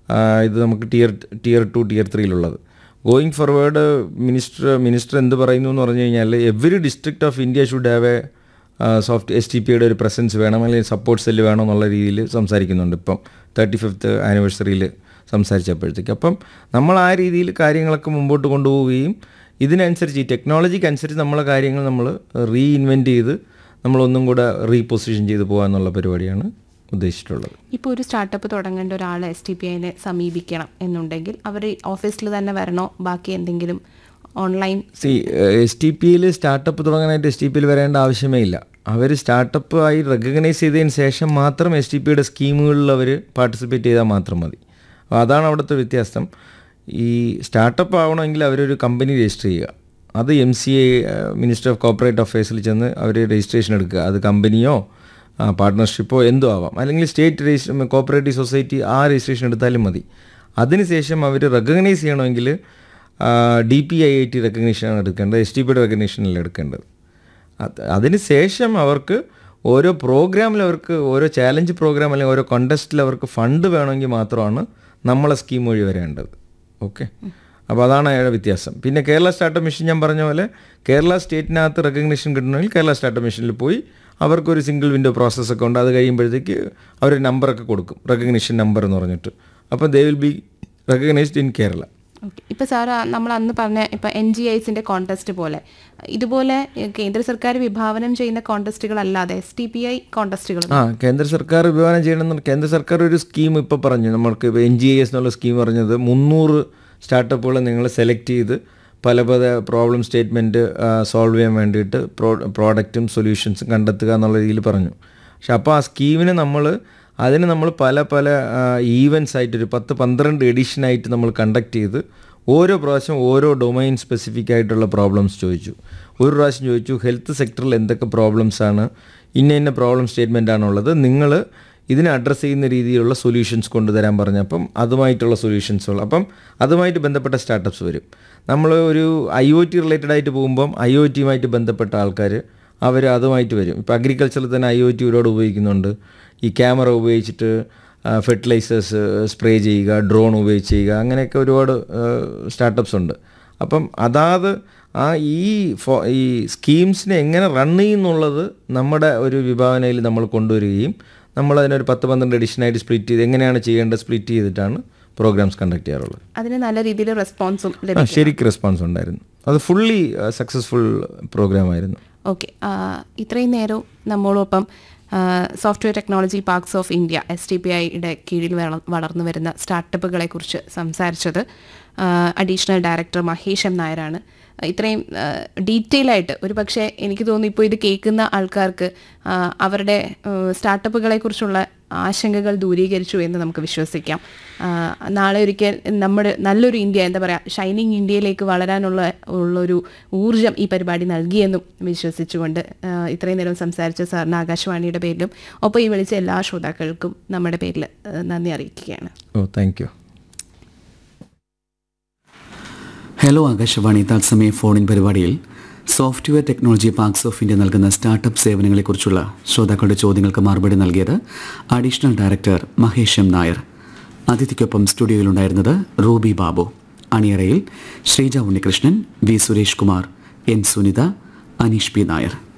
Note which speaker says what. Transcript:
Speaker 1: ആ, ഇത് നമുക്ക് ടിയർ ടിയർ ടു ടിയർ ത്രീയിലുള്ളത് ഗോയിങ് ഫോർവേഡ് മിനിസ്റ്റർ മിനിസ്റ്റർ എന്ത് പറയുന്നു എന്ന് പറഞ്ഞു കഴിഞ്ഞാൽ every district of India should have a soft S T പിയുടെ ഒരു പ്രസൻസ് വേണം അല്ലെങ്കിൽ സപ്പോർട്ട് സെല്ല് വേണം എന്നുള്ള രീതിയിൽ സംസാരിക്കുന്നുണ്ട് ഇപ്പം തേർട്ടി ഫിഫ്ത്ത് ആനിവേഴ്സറിയിൽ സംസാരിച്ചപ്പോഴത്തേക്ക് അപ്പം നമ്മൾ ആ രീതിയിൽ കാര്യങ്ങളൊക്കെ മുമ്പോട്ട് കൊണ്ടുപോവുകയും ഇതിനനുസരിച്ച് ഈ ടെക്നോളജിക്ക് അനുസരിച്ച് നമ്മളെ കാര്യങ്ങൾ നമ്മൾ റീ ഇൻവെൻറ്റ് ചെയ്ത് നമ്മളൊന്നും കൂടെ റീപൊസിഷൻ ചെയ്ത് പോകാമെന്നുള്ള പരിപാടിയാണ് ഉദ്ദേശിച്ചിട്ടുള്ളത്
Speaker 2: ഇപ്പോൾ ഒരു സ്റ്റാർട്ടപ്പ് തുടങ്ങേണ്ട ഒരാൾ എസ് ടി പി ഐനെ സമീപിക്കണം എന്നുണ്ടെങ്കിൽ അവർ ഓഫീസിൽ തന്നെ വരണോ ബാക്കി എന്തെങ്കിലും ഓൺലൈൻ
Speaker 1: സി എസ് ടി പിയിൽ സ്റ്റാർട്ടപ്പ് തുടങ്ങാനായിട്ട് എസ് ടി പിയിൽ വരേണ്ട ആവശ്യമേ ഇല്ല അവർ സ്റ്റാർട്ടപ്പ് ആയി റെക്കഗ്നൈസ് ചെയ്തതിന് ശേഷം മാത്രം എസ് ടി പിയുടെ സ്കീമുകളിൽ അവർ പാർട്ടിസിപ്പേറ്റ് ചെയ്താൽ മാത്രം മതി അപ്പോൾ അതാണ് അവിടുത്തെ വ്യത്യാസം ഈ സ്റ്റാർട്ടപ്പ് ആവണമെങ്കിൽ അവരൊരു കമ്പനി രജിസ്റ്റർ ചെയ്യുക അത് M C A minister of corporate അഫയേഴ്സിൽ ചെന്ന് അവർ രജിസ്ട്രേഷൻ എടുക്കുക അത് കമ്പനിയോ പാർട്ട്ണർഷിപ്പോ എന്തോ ആവാം അല്ലെങ്കിൽ സ്റ്റേറ്റ് രജിസ്റ്റർ കോപ്പറേറ്റീവ് സൊസൈറ്റി ആ രജിസ്ട്രേഷൻ എടുത്താലും മതി അതിനുശേഷം അവർ റെക്കഗ്നൈസ് ചെയ്യണമെങ്കിൽ D P I I T റെക്കഗ്നീഷനാണ് എടുക്കേണ്ടത് എസ് ടി പിയുടെ റെക്കഗ്നീഷനല്ല എടുക്കേണ്ടത് അത് അതിന് ശേഷം അവർക്ക് ഓരോ പ്രോഗ്രാമിൽ അവർക്ക് ഓരോ ചാലഞ്ച് പ്രോഗ്രാം അല്ലെങ്കിൽ ഓരോ കോണ്ടസ്റ്റിൽ അവർക്ക് ഫണ്ട് വേണമെങ്കിൽ മാത്രമാണ് നമ്മളെ സ്കീം വഴി വരേണ്ടത് ഓക്കെ അപ്പോൾ അതാണ് അയാളുടെ വ്യത്യാസം പിന്നെ കേരള സ്റ്റാർട്ടപ്പ് മിഷൻ ഞാൻ പറഞ്ഞ പോലെ കേരള സ്റ്റേറ്റിനകത്ത് റെക്കഗ്നീഷൻ കിട്ടണമെങ്കിൽ കേരള സ്റ്റാർട്ടപ്പ് മിഷനിൽ പോയി അവർക്കൊരു സിംഗിൾ വിൻഡോ പ്രോസസ്സൊക്കെ ഉണ്ട് അത് കഴിയുമ്പോഴത്തേക്ക് അവർ നമ്പറൊക്കെ കൊടുക്കും റെക്കഗ്നീഷൻ നമ്പർ എന്ന് പറഞ്ഞിട്ട് അപ്പോൾ they will be recognised in Kerala
Speaker 2: okay ഇപ്പോൾ സാർ നമ്മൾ അന്ന് പറഞ്ഞ ഇപ്പോൾ എൻ ജി ഐസിൻ്റെ കോൺടെസ്റ്റ് പോലെ ഇതുപോലെ ഏഹ്, കേന്ദ്ര സർക്കാർ വിഭാവനം ചെയ്യുന്ന കോൺടെസ്റ്റുകളല്ലാതെ S T P I contests
Speaker 1: ആ കേന്ദ്ര സർക്കാർ വിഭാവനം ചെയ്യണമെന്ന് കേന്ദ്ര സർക്കാർ ഒരു സ്കീം ഇപ്പോൾ പറഞ്ഞു നമ്മൾക്ക് ഇപ്പോൾ എൻ ജി എസ് എന്നുള്ള സ്കീം പറഞ്ഞത് മുന്നൂറ് സ്റ്റാർട്ടപ്പുകൾ നിങ്ങൾ സെലക്ട് ചെയ്ത് പല പല പ്രോബ്ലം സ്റ്റേറ്റ്മെൻറ്റ് സോൾവ് ചെയ്യാൻ വേണ്ടിയിട്ട് പ്രോ പ്രോഡക്റ്റും സൊല്യൂഷൻസും കണ്ടെത്തുക എന്നുള്ള രീതിയിൽ പറഞ്ഞു പക്ഷെ അപ്പോൾ ആ സ്കീമിന് നമ്മൾ അതിന് നമ്മൾ പല പല ഈവൻസ് ആയിട്ട് ഒരു പത്ത് പന്ത്രണ്ട് എഡിഷനായിട്ട് നമ്മൾ കണ്ടക്ട് ചെയ്ത് ഓരോ പ്രാവശ്യം ഓരോ ഡൊമൈൻ സ്പെസിഫിക് ആയിട്ടുള്ള പ്രോബ്ലംസ് ചോദിച്ചു ഒരു പ്രാവശ്യം ചോദിച്ചു ഹെൽത്ത് സെക്ടറിൽ എന്തൊക്കെ പ്രോബ്ലംസ് ആണ് ഇന്ന ഇന്ന പ്രോബ്ലം സ്റ്റേറ്റ്മെൻ്റ് ആണുള്ളത് നിങ്ങൾ ഇതിനെ അഡ്രസ്സ് ചെയ്യുന്ന രീതിയിലുള്ള സൊല്യൂഷൻസ് കൊണ്ടുതരാൻ പറഞ്ഞപ്പം അതുമായിട്ടുള്ള സൊല്യൂഷൻസുകൾ അപ്പം അതുമായിട്ട് ബന്ധപ്പെട്ട സ്റ്റാർട്ടപ്സ് വരും നമ്മൾ ഒരു ഐ ഒ ടി റിലേറ്റഡ് ആയിട്ട് പോകുമ്പം ഐ ഒ ടിയുമായിട്ട് ബന്ധപ്പെട്ട ആൾക്കാർ അവർ അതുമായിട്ട് വരും ഇപ്പോൾ അഗ്രികൾച്ചറിൽ തന്നെ ഐ ഒ ടി ഒരുപാട് ഉപയോഗിക്കുന്നുണ്ട് ഈ ക്യാമറ ഉപയോഗിച്ചിട്ട് ഫെർട്ടിലൈസേഴ്സ് സ്പ്രേ ചെയ്യുക ഡ്രോൺ ഉപയോഗിച്ച് ചെയ്യുക അങ്ങനെയൊക്കെ ഒരുപാട് സ്റ്റാർട്ടപ്സ് ഉണ്ട് അപ്പം അതാത് ആ ഈ ഫോ ഈ സ്കീംസിനെ എങ്ങനെ റൺ ചെയ്യുന്നുള്ളത് നമ്മുടെ ഒരു വിഭാവനയിൽ നമ്മൾ കൊണ്ടുവരികയും നമ്മൾ അതിനൊരു പത്ത് പന്ത്രണ്ട് എഡിഷനായിട്ട് സ്പ്ലിറ്റ് ചെയ്ത് എങ്ങനെയാണ് ചെയ്യേണ്ടത് സ്പ്ലിറ്റ് ചെയ്തിട്ടാണ് പ്രോഗ്രാംസ് കണ്ടക്ട് ചെയ്യാറുള്ളത്
Speaker 2: അതിന് നല്ല രീതിയിൽ റെസ്പോൺസും
Speaker 1: ആ
Speaker 2: ലഭിക്കും
Speaker 1: ശരിക്കും റെസ്പോൺസ് ഉണ്ടായിരുന്നു അത് ഫുള്ളി സക്സസ്ഫുൾ പ്രോഗ്രാമായിരുന്നു
Speaker 2: ഓക്കെ ഇത്രയും നേരവും നമ്മളൊപ്പം software technology parks of India S T P ഐയുടെ കീഴിൽ വള- വളർന്നു വരുന്ന സ്റ്റാർട്ടപ്പുകളെ കുറിച്ച് സംസാരിച്ചത് അഡീഷണൽ ഡയറക്ടർ മഹേഷ് എം നായരാണ് ഇത്രയും ഡീറ്റെയിൽ ആയിട്ട് ഒരു പക്ഷേ എനിക്ക് തോന്നുന്നു ഇപ്പോൾ ഇത് കേൾക്കുന്ന ആൾക്കാർക്ക് ആ, അവരുടെ സ്റ്റാർട്ടപ്പുകളെ കുറിച്ചുള്ള ആശങ്കകൾ ദൂരീകരിച്ചു എന്ന് നമുക്ക് വിശ്വസിക്കാം ആ, നാളെ ഒരിക്കൽ നമ്മുടെ നല്ലൊരു ഇന്ത്യ എന്താ പറയുക ഷൈനിങ് ഇന്ത്യയിലേക്ക് വളരാനുള്ള ഉള്ളൊരു ഊർജം ഈ പരിപാടി നൽകിയെന്നും വിശ്വസിച്ചുകൊണ്ട് ആ, ഇത്രയും നേരം സംസാരിച്ച സാറിന് ആകാശവാണിയുടെ പേരിലും ഒപ്പം ഈ വിളിച്ച എല്ലാ ശ്രോതാക്കൾക്കും നമ്മുടെ പേരിൽ ആ, നന്ദി അറിയിക്കുകയാണ്
Speaker 1: oh thank you
Speaker 3: hello Akashvani തത്സമയ ഫോണിൻ പരിപാടിയിൽ software technology parks of India നൽകുന്ന സ്റ്റാർട്ടപ്പ് സേവനങ്ങളെക്കുറിച്ചുള്ള ശ്രോതാക്കളുടെ ചോദ്യങ്ങൾക്ക് മറുപടി നൽകിയത് additional director Mahesh M Nair അതിഥിക്കൊപ്പം സ്റ്റുഡിയോയിലുണ്ടായിരുന്നത് റൂബി ബാബു അണിയറയിൽ Sreeja Unnikrishnan V Suresh Kumar N Sunitha Aneesh P Nair